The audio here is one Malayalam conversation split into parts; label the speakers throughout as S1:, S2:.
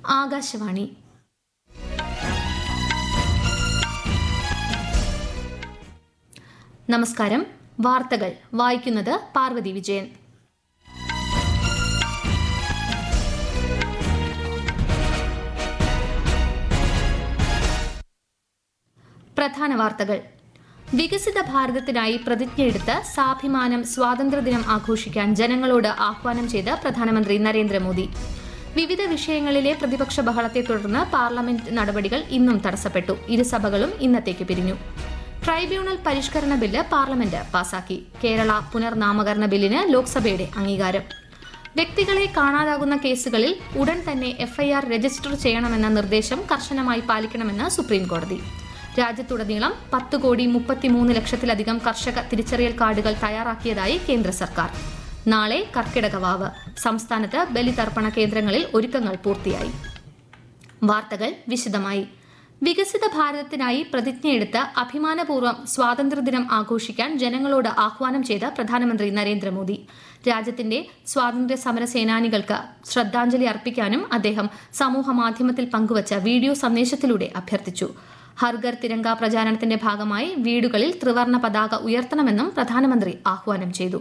S1: ആകാശവാണി നമസ്കാരം വാർത്തകൾ വായിക്കുന്നത് പാർവതി വിജയൻ പ്രധാന വാർത്തകൾ വികസിത ഭാരതത്തിനായി പ്രതിജ്ഞയെടുത്ത് സാഭിമാനം സ്വാതന്ത്ര്യദിനം ആഘോഷിക്കാൻ ജനങ്ങളോട് ആഹ്വാനം ചെയ്ത് പ്രധാനമന്ത്രി നരേന്ദ്രമോദി വിവിധ വിഷയങ്ങളിലെ പ്രതിപക്ഷ ബഹളത്തെ തുടർന്ന് പാർലമെന്റ് നടപടികൾ ഇന്നും തടസ്സപ്പെട്ടു ഇരുസഭകളും ഇന്നത്തേക്ക് പിരിഞ്ഞു ട്രൈബ്യൂണൽ പരിഷ്കരണ ബില്ല് പാർലമെന്റ് പാസാക്കി കേരള പുനർനാമകരണ ബില്ലിന് ലോക്സഭയുടെ അംഗീകാരം വ്യക്തികളെ കാണാതാകുന്ന കേസുകളിൽ ഉടൻ തന്നെ എഫ്ഐആർ രജിസ്റ്റർ ചെയ്യണമെന്ന നിർദ്ദേശം കർശനമായി പാലിക്കണമെന്ന് സുപ്രീംകോടതി രാജ്യത്തുടനീളം പത്ത് കോടി മുപ്പത്തിമൂന്ന് ലക്ഷത്തിലധികം കർഷക തിരിച്ചറിയൽ കാർഡുകൾ തയ്യാറാക്കിയതായി കേന്ദ്ര സർക്കാർ നാളെ കർക്കിടക വാവ് സംസ്ഥാനത്ത് ബലിതർപ്പണ കേന്ദ്രങ്ങളിൽ ഒരുക്കങ്ങൾ പൂർത്തിയായി വാർത്തകൾ വിശദമായി വികസിത ഭാരതത്തിനായി പ്രതിജ്ഞയെടുത്ത് അഭിമാനപൂർവ്വം സ്വാതന്ത്ര്യദിനം ആഘോഷിക്കാൻ ജനങ്ങളോട് ആഹ്വാനം ചെയ്ത് പ്രധാനമന്ത്രി നരേന്ദ്രമോദി രാജ്യത്തിന്റെ സ്വാതന്ത്ര്യ സമര സേനാനികൾക്ക് ശ്രദ്ധാഞ്ജലി അർപ്പിക്കാനും അദ്ദേഹം സമൂഹമാധ്യമത്തിൽ പങ്കുവച്ച വീഡിയോ സന്ദേശത്തിലൂടെ അഭ്യർത്ഥിച്ചു ഹർഗർ തിരങ്ക പ്രചാരണത്തിന്റെ ഭാഗമായി വീടുകളിൽ ത്രിവർണ പതാക ഉയർത്തണമെന്നും പ്രധാനമന്ത്രി ആഹ്വാനം ചെയ്തു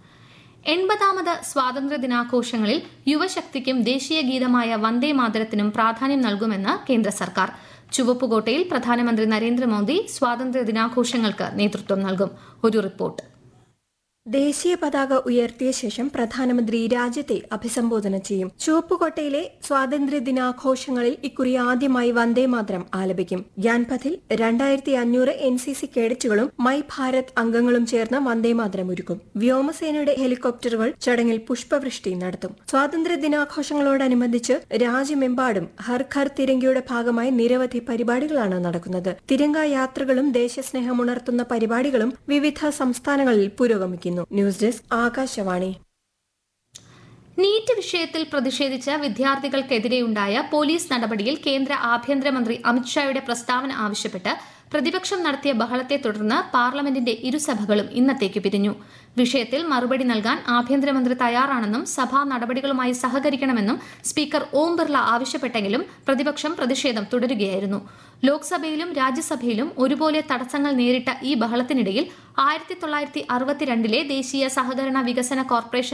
S1: എൺപതാമത് സ്വാതന്ത്ര്യ ദിനാഘോഷങ്ങളിൽ യുവശക്തിക്കും ദേശീയ ഗീതമായ വന്ദേ മാതരത്തിനും പ്രാധാന്യം നൽകുമെന്ന് കേന്ദ്ര സർക്കാർ ചുവപ്പുകോട്ടയിൽ പ്രധാനമന്ത്രി നരേന്ദ്രമോദി സ്വാതന്ത്ര്യ ദിനാഘോഷങ്ങൾക്ക് നേതൃത്വം നൽകും ഒരു റിപ്പോർട്ട്
S2: ദേശീയ പതാക ഉയർത്തിയ ശേഷം പ്രധാനമന്ത്രി രാജ്യത്തെ അഭിസംബോധന ചെയ്യും ചുവപ്പുകോട്ടയിലെ സ്വാതന്ത്ര്യ ദിനാഘോഷങ്ങളിൽ ഇക്കുറി ആദ്യമായി വന്ദേ മാതരം ആലപിക്കും ഗ്യാൻപഥിൽ രണ്ടായിരത്തി അഞ്ഞൂറ് എൻ സി സി കേഡറ്റുകളും മൈ ഭാരത് അംഗങ്ങളും ചേർന്ന് വന്ദേ മാതരം ഒരുക്കും വ്യോമസേനയുടെ ഹെലികോപ്റ്ററുകൾ ചടങ്ങിൽ പുഷ്പവൃഷ്ടി നടത്തും സ്വാതന്ത്ര്യ ദിനാഘോഷങ്ങളോടനുബന്ധിച്ച് രാജ്യമെമ്പാടും ഹർ ഘർ തിരങ്കയുടെ ഭാഗമായി നിരവധി പരിപാടികളാണ് നടക്കുന്നത് തിരങ്ക യാത്രകളും ദേശസ്നേഹമുണർത്തുന്ന പരിപാടികളും വിവിധ സംസ്ഥാനങ്ങളിൽ പുരോഗമിക്കുന്നു ന്യൂസ് ഡെസ്ക് ആകാശവാണി
S1: നീറ്റ് വിഷയത്തിൽ പ്രതിഷേധിച്ച വിദ്യാർത്ഥികൾക്കെതിരെയുണ്ടായ പോലീസ് നടപടിയിൽ കേന്ദ്ര ആഭ്യന്തരമന്ത്രി അമിത്ഷായുടെ പ്രസ്താവന ആവശ്യപ്പെട്ട് പ്രതിപക്ഷം നടത്തിയ ബഹളത്തെ തുടർന്ന് പാർലമെന്റിന്റെ ഇരുസഭകളും ഇന്നത്തേക്ക് പിരിഞ്ഞു വിഷയത്തിൽ മറുപടി നൽകാൻ ആഭ്യന്തരമന്ത്രി തയ്യാറാണെന്നും സഭാ നടപടികളുമായി സഹകരിക്കണമെന്നും സ്പീക്കർ ഓം ബിർള ആവശ്യപ്പെട്ടെങ്കിലും പ്രതിപക്ഷം പ്രതിഷേധം തുടരുകയായിരുന്നു ലോക്സഭയിലും രാജ്യസഭയിലും ഒരുപോലെ തടസ്സങ്ങൾ നേരിട്ട ഈ ബഹളത്തിനിടയിൽ ആയിരത്തി തൊള്ളായിരത്തി അറുപത്തിരണ്ടിലെ ദേശീയ സഹകരണ വികസന കോർപ്പറേഷൻ